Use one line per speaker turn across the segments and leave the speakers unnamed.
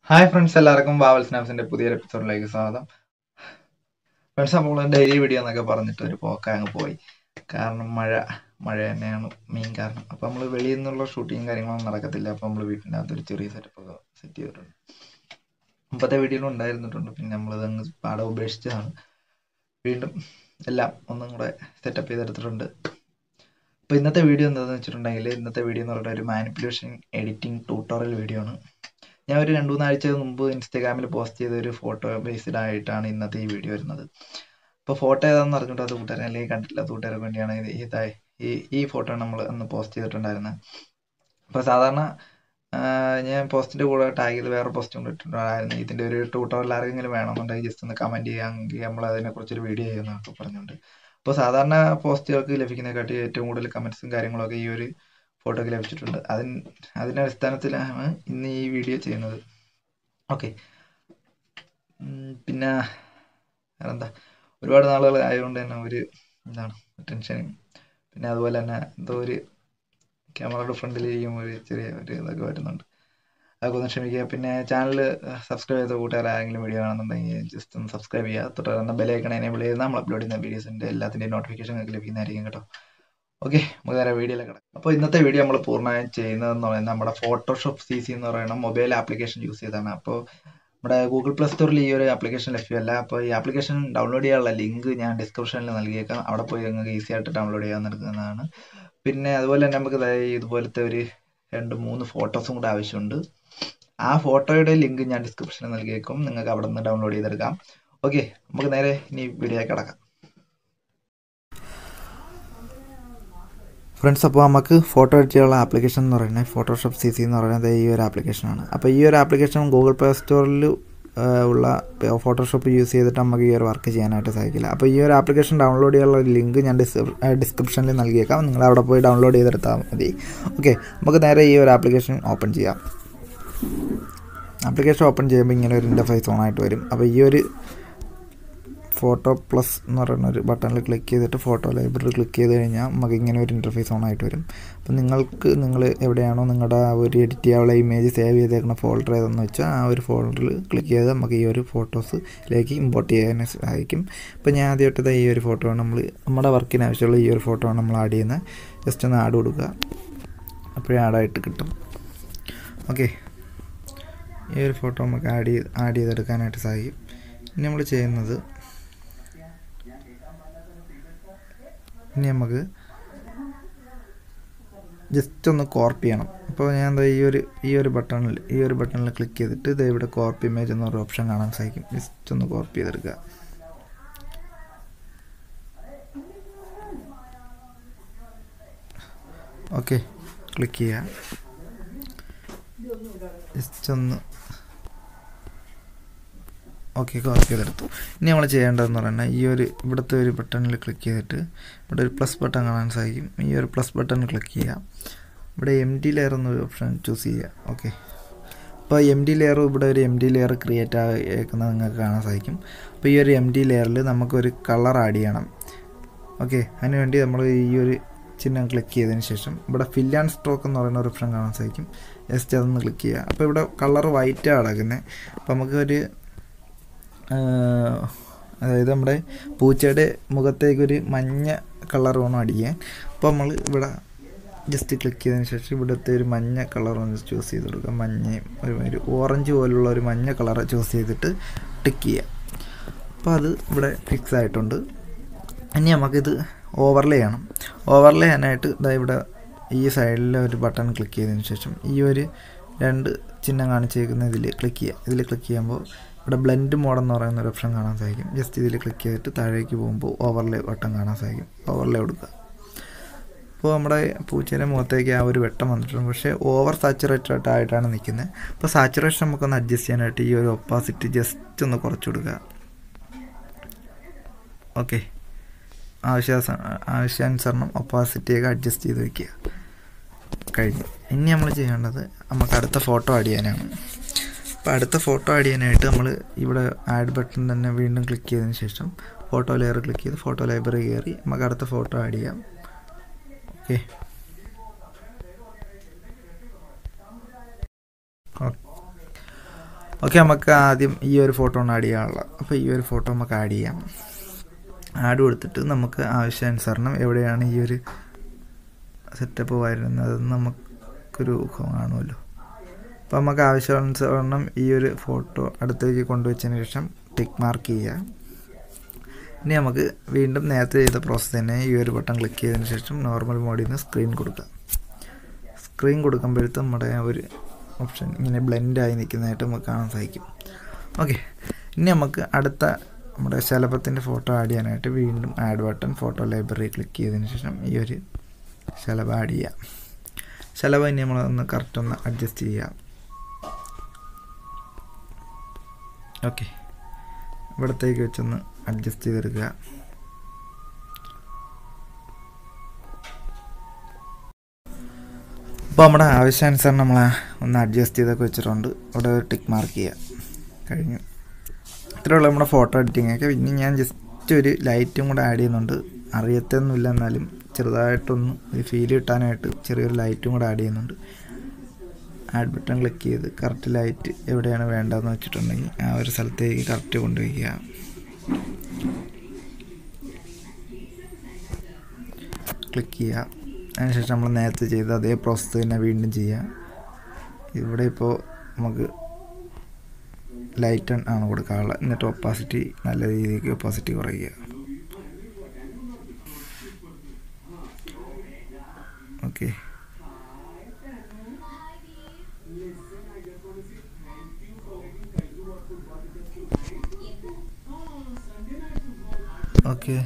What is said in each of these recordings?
hi friends എല്ലാവർക്കും ബാവൽ സ്നാപ്സിന്റെ പുതിയൊരു എപ്പിസോഡിലേക്ക് സ്വാഗതം ഫ്രണ്ട്സ് അപ്പോൾ ഡെയിലി വീഡിയോ എന്നൊക്കെ പറഞ്ഞിട്ട് ഒരു പോക്ക അങ്ങ് പോയി കാരണം മഴ മഴ തന്നെയാണ് മെയിൻ കാരണം അപ്പോൾ നമ്മൾ വെളിയിൽ നിന്നുള്ള ഷൂട്ടിങ്ങും കാര്യങ്ങളൊന്നും നടക്കത്തില്ല അപ്പോൾ നമ്മൾ വീട്ടിൻ്റെ അകത്ത് ഒരു ചെറിയ സെറ്റപ്പ് ഒക്കെ സെറ്റ് ചെയ്തിട്ടുണ്ട് മുമ്പത്തെ വീഡിയോയിലും ഉണ്ടായിരുന്നിട്ടുണ്ട് പിന്നെ നമ്മളത് അങ്ങ് പാടെ ഉപേക്ഷിച്ചതാണ് വീണ്ടും എല്ലാം ഒന്നും കൂടെ സെറ്റപ്പ് ചെയ്തെടുത്തിട്ടുണ്ട് അപ്പോൾ ഇന്നത്തെ വീഡിയോ എന്താണെന്ന് വെച്ചിട്ടുണ്ടെങ്കിൽ ഇന്നത്തെ വീഡിയോ എന്ന് പറഞ്ഞാൽ ഒരു മാനിപ്പുലേഷൻ എഡിറ്റിംഗ് ട്യൂട്ടോറിയൽ വീഡിയോ ആണ് ഞാൻ ഒരു രണ്ട് മൂന്നാഴ്ച മുമ്പ് ഇൻസ്റ്റാഗ്രാമിൽ പോസ്റ്റ് ചെയ്ത ഒരു ഫോട്ടോ ബേസ്ഡ് ആയിട്ടാണ് ഇന്നത്തെ ഈ വീഡിയോ വരുന്നത് അപ്പോൾ ഫോട്ടോ ഏതാണെന്ന് അറിഞ്ഞിട്ട് അത് കൂട്ടുകാരൻ അല്ലെങ്കിൽ കണ്ടിട്ടില്ല കൂട്ടുകാർക്ക് വേണ്ടിയാണ് ഇത് ഇതായി ഈ ഈ ഫോട്ടോ നമ്മൾ അന്ന് പോസ്റ്റ് ചെയ്തിട്ടുണ്ടായിരുന്നത് അപ്പോൾ സാധാരണ ഞാൻ പോസ്റ്റിൻ്റെ കൂടെ ടാഗ് ചെയ്ത് വേറെ പോസ്റ്റ് കൊണ്ടിട്ടുണ്ടായിരുന്നു ഇതിൻ്റെ ഒരു ട്യൂട്ടോറിയൽ ആരെങ്കിലും വേണമെന്നുണ്ടെങ്കിൽ ജസ്റ്റ് ഒന്ന് കമൻറ്റ് ചെയ്യാമെങ്കിൽ നമ്മൾ അതിനെക്കുറിച്ചൊരു വീഡിയോ ചെയ്യുന്നതൊക്കെ പറഞ്ഞുകൊണ്ട് അപ്പോൾ സാധാരണ പോസ്റ്റുകൾക്ക് ലഭിക്കുന്നതിനെക്കാട്ടി ഏറ്റവും കൂടുതൽ കമൻസും കാര്യങ്ങളൊക്കെ ഈ ഒരു ഫോട്ടോയ്ക്ക് ലഭിച്ചിട്ടുണ്ട് അതിന് അതിൻ്റെ അടിസ്ഥാനത്തിലാണ് ഇന്ന് ഈ വീഡിയോ ചെയ്യുന്നത് ഓക്കെ പിന്നെ വേറെന്താ ഒരുപാട് നാളുകൾ ആയതുകൊണ്ട് തന്നെ ഒരു എന്താണ് ടെൻഷനും പിന്നെ അതുപോലെ തന്നെ എന്തോ ഒരു ക്യാമറയുടെ ഫ്രണ്ടിലിരിക്കുമ്പോൾ ഒരു ചെറിയ ഒരു ഇതൊക്കെ വരുന്നുണ്ട് അതൊക്കെ ഒന്ന് ക്ഷമിക്കുക പിന്നെ ചാനൽ സബ്സ്ക്രൈബ് ചെയ്ത കൂട്ടുകാരെങ്കിലും വീഡിയോ കാണുന്നുണ്ടെങ്കിൽ ജസ്റ്റ് ഒന്ന് സബ്സ്ക്രൈബ് ചെയ്യുക തൊട്ട് ബെലൈക്കൺ എനേബിൾ ചെയ്ത് നമ്മൾ അപ്ലോഡ് ചെയ്യുന്ന വീഡിയോസിൻ്റെ എല്ലാത്തിൻ്റെയും നോട്ടിഫിക്കേഷൻ നിങ്ങൾക്ക് ലഭിക്കുന്നതായിരിക്കും കേട്ടോ ഓക്കെ നമുക്ക് നേരെ വീഡിയോയിലേക്ക് കിടക്കാം അപ്പോൾ ഇന്നത്തെ വീഡിയോ നമ്മൾ പൂർണ്ണമായും ചെയ്യുന്നതെന്ന് പറയുന്നത് നമ്മുടെ ഫോട്ടോഷോപ്പ് സി സി എന്ന് പറയുന്ന മൊബൈൽ ആപ്ലിക്കേഷൻ യൂസ് ചെയ്താണ് അപ്പോൾ നമ്മുടെ ഗൂഗിൾ പ്ലേ സ്റ്റോറിൽ ഈ ഒരു ആപ്ലിക്കേഷൻ ലഭ്യമല്ല അപ്പോൾ ഈ ആപ്ലിക്കേഷൻ ഡൗൺലോഡ് ചെയ്യാനുള്ള ലിങ്ക് ഞാൻ ഡിസ്ക്രിപ്ഷനിൽ നൽകിയേക്കാം അവിടെ പോയി നിങ്ങൾക്ക് ഈസി ആയിട്ട് ഡൗൺലോഡ് ചെയ്യാൻ നൽകുന്നതാണ് പിന്നെ അതുപോലെ തന്നെ നമുക്ക് ഇതുപോലത്തെ ഒരു രണ്ട് മൂന്ന് ഫോട്ടോസും കൂടെ ആവശ്യമുണ്ട് ആ ഫോട്ടോയുടെ ലിങ്ക് ഞാൻ ഡിസ്ക്രിപ്ഷനിൽ നൽകിയേക്കും നിങ്ങൾക്ക് അവിടെ നിന്ന് ഡൗൺലോഡ് ചെയ്തെടുക്കാം ഓക്കെ നമുക്ക് നേരെ ഇനി വീഡിയോയിൽ കിടക്കാം
ഫ്രണ്ട്സ് അപ്പോൾ നമുക്ക് ഫോട്ടോ എഡിറ്റ് ചെയ്യാനുള്ള ആപ്ലിക്കേഷൻ എന്ന് പറയുന്നത് ഫോട്ടോഷോപ്പ് സി സി എന്ന് പറയുന്നത് ഈ ഒരു ആപ്ലിക്കേഷനാണ് അപ്പോൾ ഈ ഒരു ആപ്ലിക്കേഷൻ ഗൂഗിൾ പ്ലേ സ്റ്റോറിൽ ഉള്ള ഫോട്ടോഷോപ്പ് യൂസ് ചെയ്തിട്ട് നമുക്ക് ഈ ഒരു വർക്ക് ചെയ്യാനായിട്ട് സാധിക്കില്ല അപ്പോൾ ഈ ഒരു ആപ്ലിക്കേഷൻ ഡൗൺലോഡ് ചെയ്യാനുള്ള ലിങ്ക് ഞാൻ ഡിസ്ക്രിപ്ഷനിൽ നൽകിയേക്കാം നിങ്ങൾ അവിടെ പോയി ഡൗൺലോഡ് ചെയ്തെടുത്താൽ മതി ഓക്കെ നമുക്ക് നേരെ ഈ ഒരു ആപ്ലിക്കേഷൻ ഓപ്പൺ ചെയ്യാം ആപ്ലിക്കേഷൻ ഓപ്പൺ ചെയ്യുമ്പോൾ ഇങ്ങനെ ഒരു ഇൻ്റർഫേസ് ഓണായിട്ട് വരും അപ്പോൾ ഈ ഒരു ഫോട്ടോ പ്ലസ് എന്ന് പറയുന്ന ഒരു ബട്ടണിൽ ക്ലിക്ക് ചെയ്തിട്ട് ഫോട്ടോ ലൈബ്രറി ക്ലിക്ക് ചെയ്ത് കഴിഞ്ഞാൽ നമുക്ക് ഇങ്ങനെ ഒരു ഇൻ്റർഫേസ് ഓൺ ആയിട്ട് വരും അപ്പം നിങ്ങൾക്ക് നിങ്ങൾ എവിടെയാണോ നിങ്ങളുടെ ആ ഒരു എഡിറ്റ് ചെയ്യാനുള്ള ഇമേജ് സേവ് ചെയ്തേക്കുന്ന ഫോൾഡർ ഏതെന്ന് വെച്ചാൽ ആ ഒരു ഫോൾഡറിൽ ക്ലിക്ക് ചെയ്ത് നമുക്ക് ഈ ഒരു ഫോട്ടോസിലേക്ക് ഇമ്പോർട്ട് ചെയ്യാൻ സാധിക്കും ഇപ്പോൾ ഞാൻ ആദ്യമായിട്ട് ഈ ഒരു ഫോട്ടോ ആണ് നമ്മൾ നമ്മുടെ വർക്കിന് ആവശ്യമുള്ള ഈ ഒരു ഫോട്ടോ ആണ് നമ്മൾ ആഡ് ചെയ്യുന്നത് ജസ്റ്റ് ഒന്ന് ആഡ് കൊടുക്കുക അപ്പോഴേ ആഡായിട്ട് കിട്ടും ഓക്കെ ഈ ഒരു ഫോട്ടോ നമുക്ക് ആഡ് ചെയ്ത് ആഡ് ചെയ്തെടുക്കാനായിട്ട് സാധിക്കും ഇനി നമ്മൾ ചെയ്യുന്നത് ഇനി നമുക്ക് ജസ്റ്റ് ഒന്ന് കോർപ്പ് ചെയ്യണം അപ്പോൾ ഞാൻ എന്താ ഈ ഒരു ഈ ഒരു ബട്ടണിൽ ഈ ഒരു ബട്ടണിൽ ക്ലിക്ക് ചെയ്തിട്ട് ഇത് ഇവിടെ കോർപ്പ് ഇമേജ് എന്നൊരു ഓപ്ഷൻ കാണാൻ സാധിക്കും ജസ്റ്റ് ഒന്ന് കോർപ്പ് ചെയ്തെടുക്കുക ഓക്കെ ക്ലിക്ക് ചെയ്യുക ജസ്റ്റ് ഒന്ന് ഓക്കെ കോപ്പി ചെയ്തെടുത്തു ഇനി നമ്മൾ ചെയ്യേണ്ടതെന്ന് പറഞ്ഞാൽ ഈ ഒരു ഇവിടുത്തെ ഒരു ബട്ടണിൽ ക്ലിക്ക് ചെയ്തിട്ട് ഇവിടെ ഒരു പ്ലസ് ബട്ടൺ കാണാൻ സാധിക്കും ഈ ഒരു പ്ലസ് ബട്ടണിൽ ക്ലിക്ക് ചെയ്യുക ഇവിടെ എം ഡി ലെയർ എന്നൊരു ഓപ്ഷൻ ചൂസ് ചെയ്യുക ഓക്കെ അപ്പോൾ എം ഡി ലെയർ ഇവിടെ ഒരു എം ഡി ലെയർ ക്രിയേറ്റ് ആക്കുന്നത് നിങ്ങൾക്ക് കാണാൻ സാധിക്കും അപ്പോൾ ഈ ഒരു എം ഡി ലെയറിൽ നമുക്കൊരു കളർ ആഡ് ചെയ്യണം ഓക്കെ അതിനുവേണ്ടി നമ്മൾ ഈ ഒരു ചിഹ്നം ക്ലിക്ക് ചെയ്തതിന് ശേഷം ഇവിടെ ഫിൽ ആൻഡ് സ്ട്രോക്ക് എന്ന് പറയുന്ന ഒരു ഓപ്ഷൻ കാണാൻ സാധിക്കും ജസ്റ്റ് അതൊന്ന് ക്ലിക്ക് ചെയ്യുക അപ്പോൾ ഇവിടെ കളർ വൈറ്റാണ് കിടക്കുന്നത് അപ്പോൾ നമുക്കൊരു അതായത് നമ്മുടെ പൂച്ചയുടെ മുഖത്തേക്കൊരു മഞ്ഞ കളർ വേണം അടിക്കാൻ അപ്പോൾ നമ്മൾ ഇവിടെ ജസ്റ്റ് ക്ലിക്ക് ചെയ്തതിന് ശേഷം ഇവിടുത്തെ ഒരു മഞ്ഞ കളർ ഒന്ന് ചൂസ് ചെയ്ത് കൊടുക്കുക മഞ്ഞയും ഒരു ഒരു ഓറഞ്ച് പോലുള്ള ഒരു മഞ്ഞ കളർ ചൂസ് ചെയ്തിട്ട് ടിക്ക് ചെയ്യുക അപ്പോൾ അത് ഇവിടെ ഫിക്സ് ആയിട്ടുണ്ട് ഇനി നമുക്കിത് ഓവർലേ ചെയ്യണം ഓവർലേ ചെയ്യാനായിട്ട് ഇതാ ഇവിടെ ഈ സൈഡിലെ ഒരു ബട്ടൺ ക്ലിക്ക് ചെയ്തതിന് ശേഷം ഈ ഒരു രണ്ട് ചിഹ്നം കാണിച്ചേക്കുന്ന ഇതിൽ ക്ലിക്ക് ചെയ്യുക ഇതിൽ ക്ലിക്ക് ചെയ്യുമ്പോൾ ഇവിടെ ബ്ലെൻഡ് മോഡ് എന്ന് പറയുന്ന ഒരു ഓപ്ഷൻ കാണാൻ സാധിക്കും ജസ്റ്റ് ഇതിൽ ക്ലിക്ക് ചെയ്തിട്ട് താഴേക്ക് പോകുമ്പോൾ ഓവർലേ വട്ടം കാണാൻ സാധിക്കും ഓവർലേ കൊടുക്കുക അപ്പോൾ നമ്മുടെ പൂച്ചയുടെ മുഖത്തേക്ക് ആ ഒരു വെട്ടം വന്നിട്ടുണ്ട് പക്ഷേ ഓവർ സാച്ചുറേറ്റഡ് ആയിട്ടാണ് നിൽക്കുന്നത് അപ്പോൾ സാച്ചുറേഷൻ നമുക്കൊന്ന് അഡ്ജസ്റ്റ് ചെയ്യാനായിട്ട് ഈ ഒരു ഒപ്പാസിറ്റി ജസ്റ്റ് ഒന്ന് കുറച്ച് കൊടുക്കുക ഓക്കെ ആവശ്യ ആവശ്യാനുസരണം ഒപ്പാസിറ്റിയൊക്കെ അഡ്ജസ്റ്റ് ചെയ്ത് വയ്ക്കുക കഴിഞ്ഞു ഇനി നമ്മൾ ചെയ്യേണ്ടത് നമുക്ക് അടുത്ത ഫോട്ടോ ആഡ് ചെയ്യാനാണ് അപ്പോൾ അടുത്ത ഫോട്ടോ ആഡ് ചെയ്യാനായിട്ട് നമ്മൾ ഇവിടെ ആഡ് ബട്ടൺ തന്നെ വീണ്ടും ക്ലിക്ക് ചെയ്തതിന് ശേഷം ഫോട്ടോ ലെയർ ക്ലിക്ക് ചെയ്ത് ഫോട്ടോ ലൈബ്രറി കയറി നമുക്ക് അടുത്ത ഫോട്ടോ ആഡ് ചെയ്യാം ഓക്കെ ഓക്കെ നമുക്ക് ആദ്യം ഈ ഒരു ഫോട്ടോ ആണ് ആഡ് ചെയ്യാനുള്ളത് അപ്പോൾ ഈ ഒരു ഫോട്ടോ നമുക്ക് ആഡ് ചെയ്യാം ആഡ് കൊടുത്തിട്ട് നമുക്ക് ആവശ്യാനുസരണം എവിടെയാണ് ഈ ഒരു സെറ്റപ്പ് വരുന്നതെന്ന് നമുക്കൊരു ഊഹം കാണുമല്ലോ അപ്പോൾ നമുക്ക് ആവശ്യാനുസരണം ഈ ഒരു ഫോട്ടോ അടുത്തേക്ക് കൊണ്ടുവച്ചതിന് ശേഷം ടിക്ക് മാർക്ക് ചെയ്യുക ഇനി നമുക്ക് വീണ്ടും നേരത്തെ ചെയ്ത പ്രോസസ്സ് തന്നെ ഈ ഒരു ബട്ടൺ ക്ലിക്ക് ചെയ്തതിന് ശേഷം നോർമൽ മോഡിൽ നിന്ന് സ്ക്രീൻ കൊടുക്കുക സ്ക്രീൻ കൊടുക്കുമ്പോഴത്തെ നമ്മുടെ ആ ഒരു ഓപ്ഷൻ ഇങ്ങനെ ബ്ലെൻഡായി നിൽക്കുന്നതായിട്ട് നമുക്ക് കാണാൻ സാധിക്കും ഓക്കെ ഇനി നമുക്ക് അടുത്ത നമ്മുടെ ശലഭത്തിൻ്റെ ഫോട്ടോ ആഡ് ചെയ്യാനായിട്ട് വീണ്ടും add button photo library click ചെയ്തതിന് ശേഷം ഈ ഒരു ശലഭം ആഡ് ചെയ്യാം ശലഭം ഇനി നമ്മളൊന്ന് കറക്റ്റ് ഒന്ന് അഡ്ജസ്റ്റ് ചെയ്യാം ഓക്കെ ഇവിടത്തേക്ക് വെച്ചൊന്ന് അഡ്ജസ്റ്റ് ചെയ്തെടുക്കുക അപ്പോൾ നമ്മുടെ ആവശ്യാനുസരണം നമ്മൾ ഒന്ന് അഡ്ജസ്റ്റ് ചെയ്തൊക്കെ വെച്ചിട്ടുണ്ട് അവിടെ ഒരു ടിക്ക് മാർക്ക് ചെയ്യുക കഴിഞ്ഞു ഇത്രയുള്ള നമ്മുടെ ഫോട്ടോ എഡിറ്റിംഗ് ഒക്കെ പിന്നെ ഞാൻ ജസ്റ്റ് ഒരു ലൈറ്റും കൂടെ ആഡ് ചെയ്യുന്നുണ്ട് അറിയത്തൊന്നുമില്ല എന്നാലും ചെറുതായിട്ടൊന്ന് ഒരു ഫീൽ കിട്ടാനായിട്ട് ചെറിയൊരു ലൈറ്റും കൂടെ ആഡ് ചെയ്യുന്നുണ്ട് ആഡ് ബട്ടൺ ക്ലിക്ക് ചെയ്ത് കറക്റ്റ് ലൈറ്റ് എവിടെയാണ് വേണ്ടതെന്ന് വെച്ചിട്ടുണ്ടെങ്കിൽ ആ ഒരു സ്ഥലത്തേക്ക് കറക്റ്റ് കൊണ്ടുപോയിക്കുക ക്ലിക്ക് ചെയ്യുക അതിനുശേഷം നമ്മൾ നേരത്തെ ചെയ്ത അതേ പ്രോസസ്സ് തന്നെ വീണ്ടും ചെയ്യുക ഇവിടെ ഇപ്പോൾ നമുക്ക് ലൈറ്റ് ആണ് കൊടുക്കാനുള്ളത് എന്നിട്ട് ഒപ്പാസിറ്റി നല്ല രീതിക്ക് ഒപ്പാസിറ്റി കുറയ്ക്കുക ഓക്കെ ഓക്കെ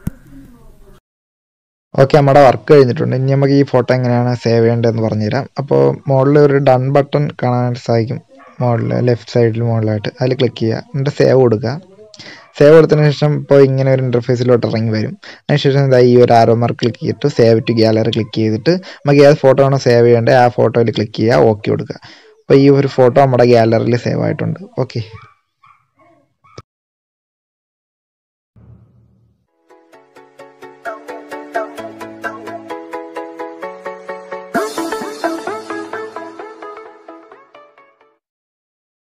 ഓക്കെ നമ്മുടെ വർക്ക് കഴിഞ്ഞിട്ടുണ്ട് ഇനി നമുക്ക് ഈ ഫോട്ടോ എങ്ങനെയാണ് സേവ് ചെയ്യേണ്ടതെന്ന് പറഞ്ഞുതരാം അപ്പോൾ മുകളിൽ ഒരു ഡൺ ബട്ടൺ കാണാനായിട്ട് സാധിക്കും മുകളിൽ ലെഫ്റ്റ് സൈഡിൽ മുകളിലായിട്ട് അതിൽ ക്ലിക്ക് ചെയ്യുക എന്നിട്ട് സേവ് കൊടുക്കുക സേവ് കൊടുത്തതിന് ശേഷം ഇപ്പോൾ ഇങ്ങനെ ഒരു ഇൻ്റർഫേസിലോട്ട് ഇറങ്ങി വരും അതിനുശേഷം ഇതാ ഈ ഒരു ആരോ മാർക്ക് ക്ലിക്ക് ചെയ്തിട്ട് സേവ് ടു ഗാലറി ക്ലിക്ക് ചെയ്തിട്ട് നമുക്ക് ഏത് ഫോട്ടോ ആണോ സേവ് ചെയ്യേണ്ടത് ആ ഫോട്ടോയിൽ ക്ലിക്ക് ചെയ്യുക ഓക്കെ കൊടുക്കുക അപ്പോൾ ഈ ഒരു ഫോട്ടോ നമ്മുടെ ഗാലറിയിൽ സേവ് ആയിട്ടുണ്ട് ഓക്കെ